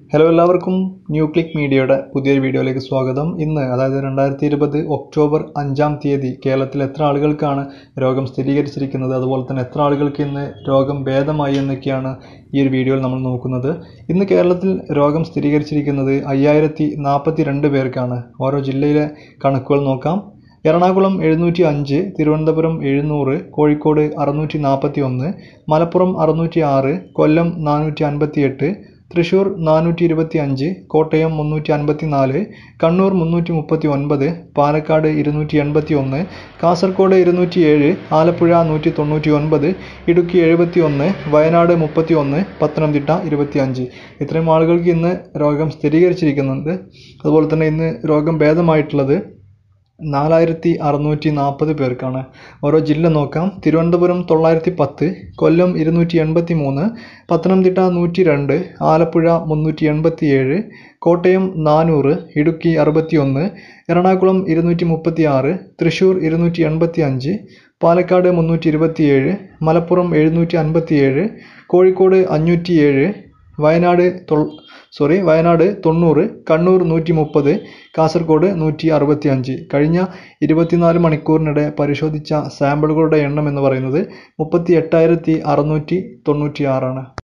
hello എല്ലാവർക്കും new click മീഡിയയുടെ പുതിയൊരു വീഡിയോയിലേക്ക് സ്വാഗതം ഇന്ന് അതായത് രണ്ടായിരത്തി ഇരുപത് ഒക്ടോബർ അഞ്ചാം തീയതി കേരളത്തിൽ എത്ര ആളുകൾക്കാണ് രോഗം സ്ഥിരീകരിച്ചിരിക്കുന്നത് അതുപോലെ തന്നെ എത്ര ആളുകൾക്ക് ഇന്ന് രോഗം ഭേദമായി എന്നൊക്കെയാണ് ഈ ഒരു വീഡിയോയിൽ നമ്മൾ നോക്കുന്നത് ഇന്ന് കേരളത്തിൽ രോഗം സ്ഥിരീകരിച്ചിരിക്കുന്നത് അയ്യായിരത്തി നാൽപ്പത്തി രണ്ട് പേർക്കാണ് ഓരോ ജില്ലയിലെ കണക്കുകൾ നോക്കാം എറണാകുളം എഴുന്നൂറ്റി അഞ്ച് തിരുവനന്തപുരം എഴുന്നൂറ് കോഴിക്കോട് അറുന്നൂറ്റി നാൽപ്പത്തി ഒന്ന് മലപ്പുറം അറുന്നൂറ്റി ആറ് കൊല്ലം നാനൂറ്റി അൻപത്തി എട്ട് തൃശ്ശൂർ നാനൂറ്റി ഇരുപത്തി അഞ്ച് കോട്ടയം മുന്നൂറ്റി അൻപത്തി നാല് കണ്ണൂർ മുന്നൂറ്റി മുപ്പത്തി ഒൻപത് പാലക്കാട് ഇരുന്നൂറ്റി എൺപത്തി ഒന്ന് കാസർഗോഡ് ഇരുന്നൂറ്റി ഏഴ് ആലപ്പുഴ നൂറ്റി തൊണ്ണൂറ്റി ഒൻപത് ഇടുക്കി എഴുപത്തി ഒന്ന് വയനാട് മുപ്പത്തി ഒന്ന് പത്തനംതിട്ട ഇരുപത്തി അഞ്ച് ഇത്രയും ആളുകൾക്ക് ഇന്ന് രോഗം സ്ഥിരീകരിച്ചിരിക്കുന്നുണ്ട് അതുപോലെ തന്നെ ഇന്ന് രോഗം ഭേദമായിട്ടുള്ളത് നാലായിരത്തി അറുന്നൂറ്റി നാൽപ്പത് പേർക്കാണ് ഓരോ ജില്ല നോക്കാം തിരുവനന്തപുരം തൊള്ളായിരത്തി പത്ത് കൊല്ലം ഇരുന്നൂറ്റി എൺപത്തി മൂന്ന് പത്തനംതിട്ട നൂറ്റി രണ്ട് ആലപ്പുഴ മുന്നൂറ്റി എൺപത്തി ഏഴ് കോട്ടയം നാനൂറ് ഇടുക്കി അറുപത്തി ഒന്ന് എറണാകുളം ഇരുന്നൂറ്റി മുപ്പത്തി ആറ് തൃശ്ശൂർ ഇരുന്നൂറ്റി എൺപത്തി അഞ്ച് പാലക്കാട് മുന്നൂറ്റി ഇരുപത്തി ഏഴ് മലപ്പുറം എഴുന്നൂറ്റി അൻപത്തി ഏഴ് കോഴിക്കോട് അഞ്ഞൂറ്റി ഏഴ് വയനാട് തൊ സോറി വയനാട് തൊണ്ണൂറ് കണ്ണൂർ നൂറ്റി മുപ്പത് കാസർഗോഡ് നൂറ്റി അറുപത്തി അഞ്ച് കഴിഞ്ഞ ഇരുപത്തിനാല് മണിക്കൂറിനിടെ പരിശോധിച്ച സാമ്പിളുകളുടെ എണ്ണം എന്ന് പറയുന്നത് മുപ്പത്തി എട്ടായിരത്തി അറുന്നൂറ്റി തൊണ്ണൂറ്റി ആറാണ്